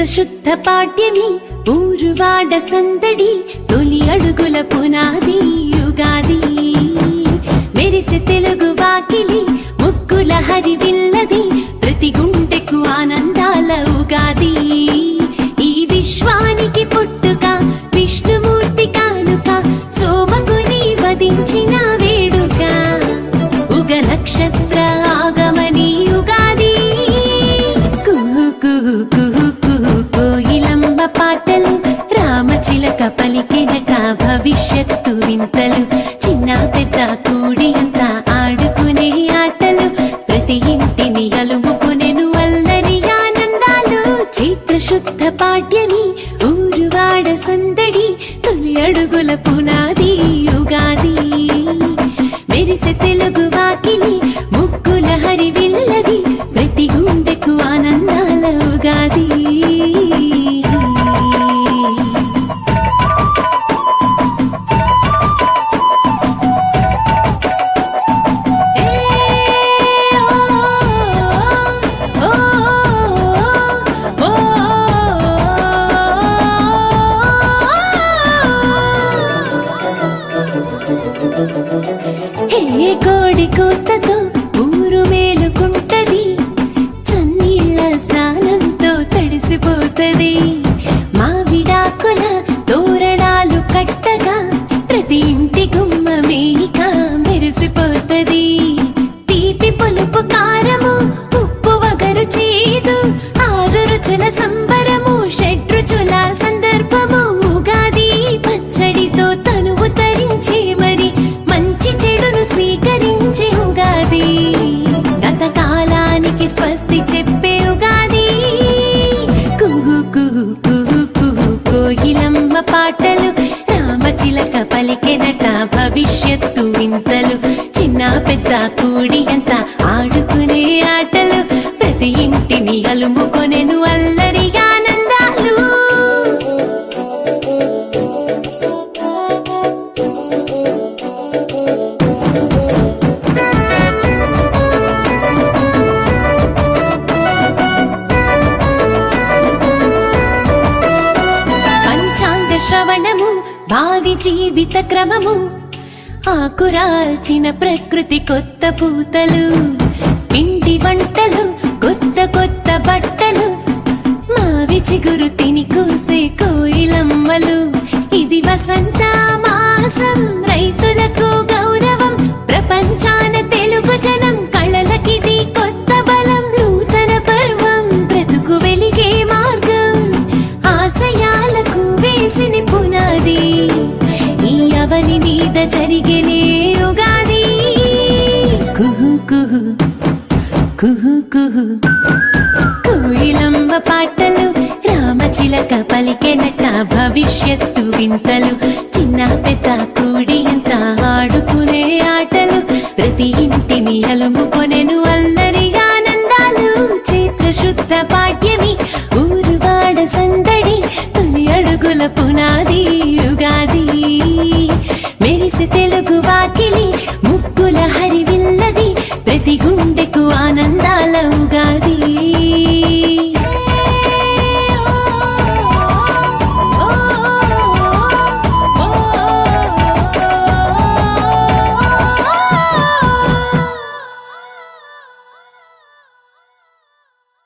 చిత్రశుద్ధ పాడ్యమి ఊరువాడ సందడి తొలి అడుగుల పునాది యుగాది మెరిసె తెలుగు వాకిలి ముక్కుల హరివిల్లది ప్రతి గుండెకు ఆనందాల ఉగాది ఈ విశ్వానికి పుట్టుక విష్ణుమూర్తి కానుక సోమకుని వధించిన వేడుక ఉగ నక్షత్ర ఆగమని యుగాది కుహు కుహు కుహు కుహు కోయిలంబ పాటలు రామచిలక పలికెనక భవిష్యత్తు వింతలు చిన్న పెద్ద కూడి అంతా ఆడుకునే ఆటలు ప్రతి ఇంటిని అలుముకునేను అల్లరి ఆనందాలు చిత్రశుద్ధ పాడ్యమి ఊరువాడ సందడి తొలి అడుగుల పునాది యుగాది మెరిసె తెలుగు వాకిలి ముక్కుల హరివిల్లది ప్రతి గుండెకు ఆనందాల ఉగాది ఏ ఓ ఓ ఏ కోడి కూతతో ఊరు మేలుకుంటది చన్నీళ్ళ స్నానంతో తడిసిపోతది మావిడాకుల తోరణాలు కట్టగా ప్రతి ఇంటి గుమ్మ మేక మెరిసిపోతది తీపి పులుపు కారము ఉప్పు వగరు చేదు ఆరు రుచుల సంబరము షడ్రుచుల సందర్భము ఉగాది పచ్చడితో తనువు తరించి మరి మంచి చెడును స్వీకరించే ఉగాది గత కాలానికి స్వస్తి చెప్పే ఉగాది కుహు కుహు కుహు కుహు కోయిలమ్మ పాటలు రామచిలక పలికెనట భవిష్యత్తు వింతలు చిన్న పెద్ద కూడి అంత ఆడుకునే ఆటలు ప్రతి ఇంటిని అలుముకొనెను అల్లరి ఆనందాలు పంచాంగ శ్రవణము భావి జీవిత క్రమము ఆకురాల్చిన ప్రకృతి కొత్త పూతలు పిండి వంటలు కొత్త కొత్త బట్టలు మావి చిగురు తిని కూసే కోయిలమ్మలు ఇది వసంత మాసం రైతులకు గౌరవం ప్రపంచాన తెలుగు జనం కళలకిది కొత్త బలం నూతన పర్వం బ్రతుకు వెలిగే మార్గం ఆశయాలకు వేసిన పునాది ఈ అవని మీద జరిగినే ఉగాది కుహు కుహు కుహు కుహు కోయిలమ్మ పాటలు రామచిలక పలికెనట భవిష్యత్తు వింతలు చిన్న పెద్ద